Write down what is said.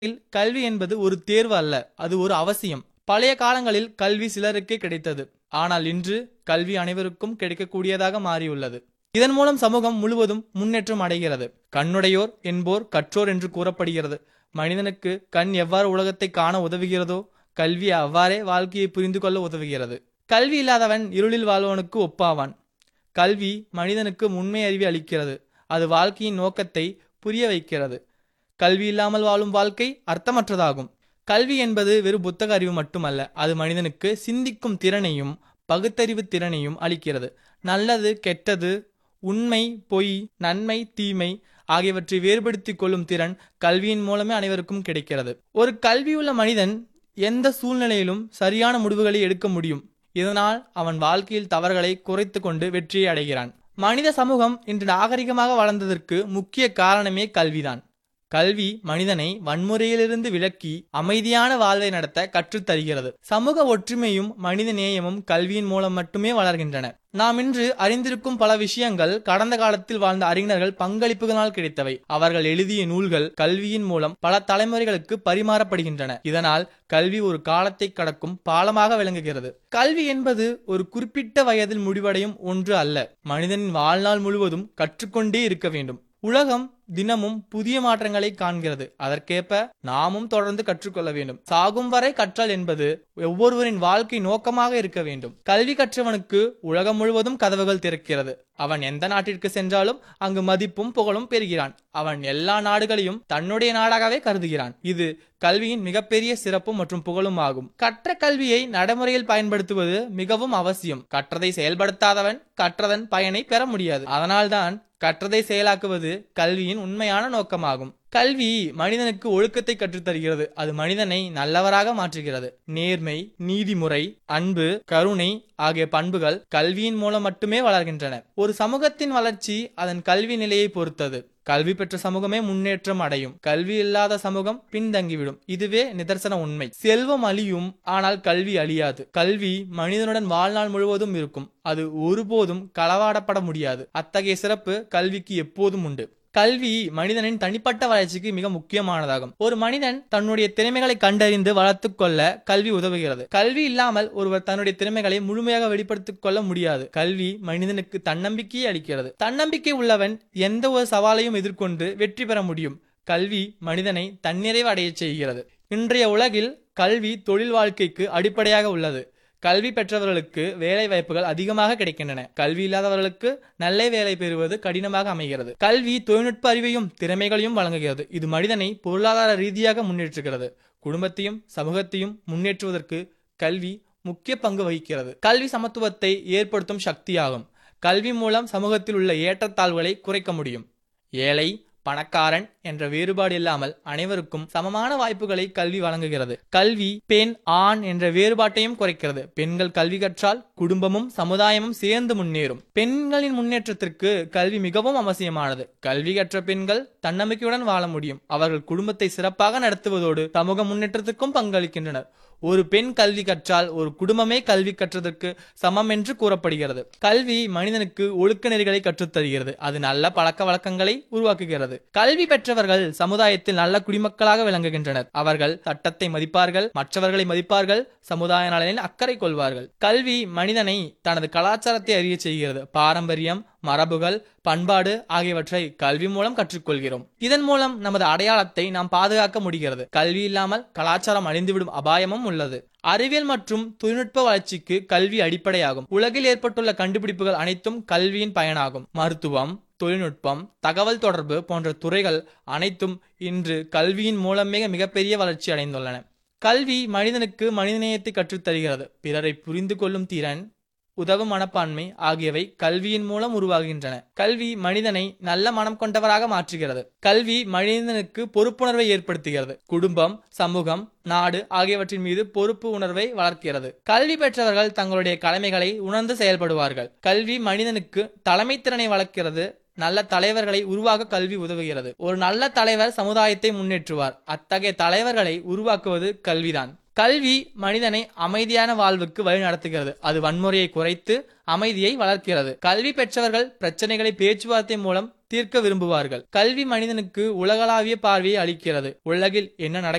கல்வி என்பது ஒரு தேர்வு அல்ல அது ஒரு அவசியம் பழைய காலங்களில் கல்வி சிலருக்கே கிடைத்தது ஆனால் இன்று கல்வி அனைவருக்கும் கிடைக்கக்கூடியதாக மாறியுள்ளது இதன் மூலம் சமூகம் முழுவதும் முன்னேற்றம் அடைகிறது கண்ணுடையோர் என்போர் கற்றோர் என்று கூறப்படுகிறது மனிதனுக்கு கண் எவ்வாறு உலகத்தை காண உதவுகிறதோ கல்வி அவ்வாறே வாழ்க்கையை புரிந்து கொள்ள உதவுகிறது கல்வி இல்லாதவன் இருளில் வாழ்வனுக்கு ஒப்பாவான் கல்வி மனிதனுக்கு உண்மை அறிவை அளிக்கிறது அது வாழ்க்கையின் நோக்கத்தை புரிய வைக்கிறது கல்வி இல்லாமல் வாழும் வாழ்க்கை அர்த்தமற்றதாகும் கல்வி என்பது வெறும் புத்தக அறிவு மட்டுமல்ல அது மனிதனுக்கு சிந்திக்கும் திறனையும் பகுத்தறிவு திறனையும் அளிக்கிறது நல்லது கெட்டது உண்மை பொய் நன்மை தீமை ஆகியவற்றை வேறுபடுத்திக் கொள்ளும் திறன் கல்வியின் மூலமே அனைவருக்கும் கிடைக்கிறது ஒரு கல்வியுள்ள மனிதன் எந்த சூழ்நிலையிலும் சரியான முடிவுகளை எடுக்க முடியும் இதனால் அவன் வாழ்க்கையில் தவறுகளை குறைத்து கொண்டு வெற்றியை அடைகிறான் மனித சமூகம் இன்று நாகரிகமாக வளர்ந்ததற்கு முக்கிய காரணமே கல்விதான் கல்வி மனிதனை வன்முறையிலிருந்து விலக்கி அமைதியான வாழ்வை நடத்த கற்றுத் தருகிறது சமூக ஒற்றுமையும் மனித நேயமும் கல்வியின் மூலம் மட்டுமே வளர்கின்றன நாம் இன்று அறிந்திருக்கும் பல விஷயங்கள் கடந்த காலத்தில் வாழ்ந்த அறிஞர்கள் பங்களிப்புகளால் கிடைத்தவை அவர்கள் எழுதிய நூல்கள் கல்வியின் மூலம் பல தலைமுறைகளுக்கு பரிமாறப்படுகின்றன இதனால் கல்வி ஒரு காலத்தை கடக்கும் பாலமாக விளங்குகிறது கல்வி என்பது ஒரு குறிப்பிட்ட வயதில் முடிவடையும் ஒன்று அல்ல மனிதனின் வாழ்நாள் முழுவதும் கற்றுக்கொண்டே இருக்க வேண்டும் உலகம் தினமும் புதிய மாற்றங்களை காண்கிறது அதற்கேற்ப நாமும் தொடர்ந்து கற்றுக்கொள்ள வேண்டும் சாகும் வரை கற்றல் என்பது ஒவ்வொருவரின் வாழ்க்கை நோக்கமாக இருக்க வேண்டும் கல்வி கற்றவனுக்கு உலகம் முழுவதும் கதவுகள் திறக்கிறது அவன் எந்த நாட்டிற்கு சென்றாலும் அங்கு மதிப்பும் புகழும் பெறுகிறான் அவன் எல்லா நாடுகளையும் தன்னுடைய நாடாகவே கருதுகிறான் இது கல்வியின் மிகப்பெரிய சிறப்பும் மற்றும் புகழும் ஆகும் கற்ற கல்வியை நடைமுறையில் பயன்படுத்துவது மிகவும் அவசியம் கற்றதை செயல்படுத்தாதவன் கற்றதன் பயனை பெற முடியாது அதனால்தான் கற்றதை செயலாக்குவது கல்வியின் உண்மையான நோக்கமாகும் கல்வி மனிதனுக்கு ஒழுக்கத்தை கற்றுத்தருகிறது அது மனிதனை நல்லவராக மாற்றுகிறது நேர்மை நீதிமுறை அன்பு கருணை ஆகிய பண்புகள் கல்வியின் மூலம் மட்டுமே வளர்கின்றன ஒரு சமூகத்தின் வளர்ச்சி அதன் கல்வி நிலையை பொறுத்தது கல்வி பெற்ற சமூகமே முன்னேற்றம் அடையும் கல்வி இல்லாத சமூகம் பின்தங்கிவிடும் இதுவே நிதர்சன உண்மை செல்வம் அழியும் ஆனால் கல்வி அழியாது கல்வி மனிதனுடன் வாழ்நாள் முழுவதும் இருக்கும் அது ஒருபோதும் களவாடப்பட முடியாது அத்தகைய சிறப்பு கல்விக்கு எப்போதும் உண்டு கல்வி மனிதனின் தனிப்பட்ட வளர்ச்சிக்கு மிக முக்கியமானதாகும் ஒரு மனிதன் தன்னுடைய திறமைகளை கண்டறிந்து வளர்த்துக் கொள்ள கல்வி உதவுகிறது கல்வி இல்லாமல் ஒருவர் தன்னுடைய திறமைகளை முழுமையாக வெளிப்படுத்திக் கொள்ள முடியாது கல்வி மனிதனுக்கு தன்னம்பிக்கையை அளிக்கிறது தன்னம்பிக்கை உள்ளவன் எந்த ஒரு சவாலையும் எதிர்கொண்டு வெற்றி பெற முடியும் கல்வி மனிதனை தன்னிறைவு அடைய செய்கிறது இன்றைய உலகில் கல்வி தொழில் வாழ்க்கைக்கு அடிப்படையாக உள்ளது கல்வி பெற்றவர்களுக்கு வேலை வாய்ப்புகள் அதிகமாக கிடைக்கின்றன கல்வி இல்லாதவர்களுக்கு நல்ல வேலை பெறுவது கடினமாக அமைகிறது கல்வி தொழில்நுட்ப அறிவையும் திறமைகளையும் வழங்குகிறது இது மனிதனை பொருளாதார ரீதியாக முன்னேற்றுகிறது குடும்பத்தையும் சமூகத்தையும் முன்னேற்றுவதற்கு கல்வி முக்கிய பங்கு வகிக்கிறது கல்வி சமத்துவத்தை ஏற்படுத்தும் சக்தியாகும் கல்வி மூலம் சமூகத்தில் உள்ள ஏற்றத்தாழ்வுகளை குறைக்க முடியும் ஏழை பணக்காரன் என்ற வேறுபாடு இல்லாமல் அனைவருக்கும் சமமான வாய்ப்புகளை கல்வி வழங்குகிறது கல்வி பெண் ஆண் என்ற வேறுபாட்டையும் குறைக்கிறது பெண்கள் கல்வி கற்றால் குடும்பமும் சமுதாயமும் சேர்ந்து முன்னேறும் பெண்களின் முன்னேற்றத்திற்கு கல்வி மிகவும் அவசியமானது கல்வி கற்ற பெண்கள் தன்னம்பிக்கையுடன் வாழ முடியும் அவர்கள் குடும்பத்தை சிறப்பாக நடத்துவதோடு சமூக முன்னேற்றத்திற்கும் பங்களிக்கின்றனர் ஒரு பெண் கல்வி கற்றால் ஒரு குடும்பமே கல்வி கற்றதற்கு சமம் என்று கூறப்படுகிறது கல்வி மனிதனுக்கு ஒழுக்க நெறிகளை கற்றுத்தருகிறது அது நல்ல பழக்க வழக்கங்களை உருவாக்குகிறது கல்வி பெற்றவர்கள் சமுதாயத்தில் நல்ல குடிமக்களாக விளங்குகின்றனர் அவர்கள் சட்டத்தை மதிப்பார்கள் மற்றவர்களை மதிப்பார்கள் சமுதாய நலனில் அக்கறை கொள்வார்கள் கல்வி மனிதனை தனது கலாச்சாரத்தை அறிய செய்கிறது பாரம்பரியம் மரபுகள் பண்பாடு ஆகியவற்றை கல்வி மூலம் கற்றுக்கொள்கிறோம் இதன் மூலம் நமது அடையாளத்தை நாம் பாதுகாக்க முடிகிறது கல்வி இல்லாமல் கலாச்சாரம் அழிந்துவிடும் அபாயமும் உள்ளது அறிவியல் மற்றும் தொழில்நுட்ப வளர்ச்சிக்கு கல்வி அடிப்படையாகும் உலகில் ஏற்பட்டுள்ள கண்டுபிடிப்புகள் அனைத்தும் கல்வியின் பயனாகும் மருத்துவம் தொழில்நுட்பம் தகவல் தொடர்பு போன்ற துறைகள் அனைத்தும் இன்று கல்வியின் மூலமே மிகப்பெரிய வளர்ச்சி அடைந்துள்ளன கல்வி மனிதனுக்கு மனிதநேயத்தை கற்றுத்தருகிறது பிறரை புரிந்து கொள்ளும் திறன் உதவும் மனப்பான்மை ஆகியவை கல்வியின் மூலம் உருவாகின்றன கல்வி மனிதனை நல்ல மனம் கொண்டவராக மாற்றுகிறது கல்வி மனிதனுக்கு பொறுப்புணர்வை ஏற்படுத்துகிறது குடும்பம் சமூகம் நாடு ஆகியவற்றின் மீது பொறுப்பு உணர்வை வளர்க்கிறது கல்வி பெற்றவர்கள் தங்களுடைய கடமைகளை உணர்ந்து செயல்படுவார்கள் கல்வி மனிதனுக்கு தலைமை திறனை வளர்க்கிறது நல்ல தலைவர்களை உருவாக்க கல்வி உதவுகிறது ஒரு நல்ல தலைவர் சமுதாயத்தை முன்னேற்றுவார் அத்தகைய தலைவர்களை உருவாக்குவது கல்விதான் கல்வி மனிதனை அமைதியான வாழ்வுக்கு வழி நடத்துகிறது அது வன்முறையை குறைத்து அமைதியை வளர்க்கிறது கல்வி பெற்றவர்கள் பிரச்சனைகளை பேச்சுவார்த்தை மூலம் தீர்க்க விரும்புவார்கள் கல்வி மனிதனுக்கு உலகளாவிய பார்வையை அளிக்கிறது உலகில் என்ன நடக்கிறது